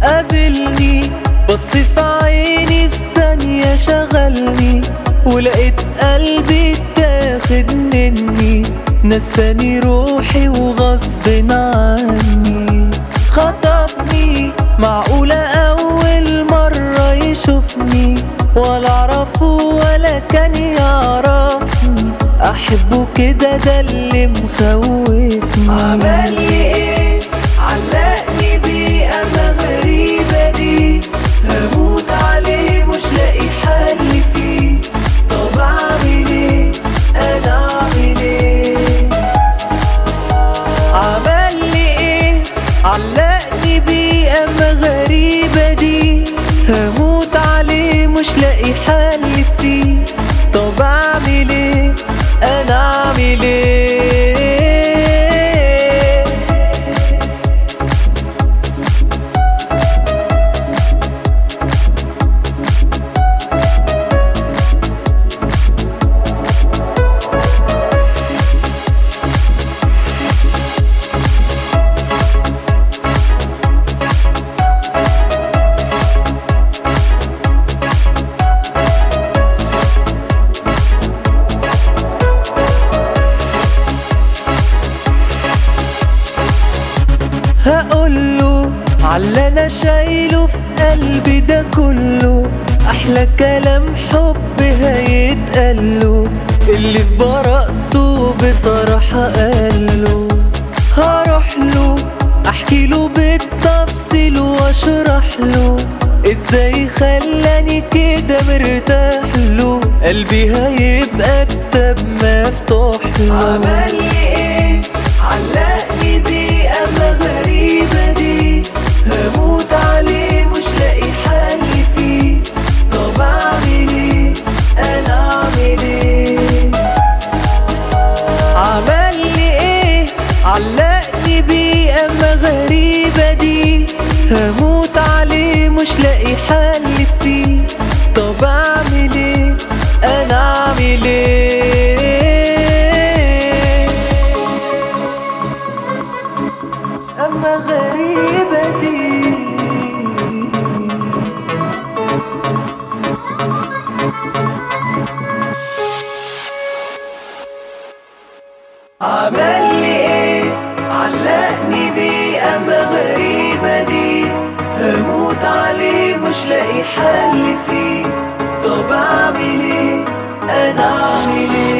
قابلني بص في عيني في ثانية شغلني ولقيت قلبي اتاخد مني نساني روحي وغصب عني خطفني معقولة أول مرة يشوفني ولا أعرفه ولا كان يعرفني أحبه كده ده اللي مخوفني عمل لي إيه علقني بيه أما غريبة دي هموت عليه مش لاقي حل فيه طب أعمل إيه أنا أعمل إيه عمل لي ايه علقني بيه اما غريبة دي هموت عليه مش لاقي حل فيه طب اعمل ايه انا اعمل ايه هقوله على انا شايله في قلبي ده كله احلى كلام حب هيتقاله اللي في براءته بصراحة قاله هروح له احكي له بالتفصيل واشرح له ازاي خلاني كده مرتاح له قلبي هيبقى كتاب مفتوح له عمل لي ايه علقني بيه اما غريبة دي هموت عليه مش لاقي حل فيه طب اعمل ايه انا اعمل ايه عمل لي ايه علقني بيه اما غريبة دي هموت عليه مش لاقي حل فيه طب اعمل ايه انا اعمل ايه اما غريبة دي عمل لي ايه علقني بيه اما غريبة دي هموت عليه مش لاقي حل فيه طب اعمل ايه انا اعمل ايه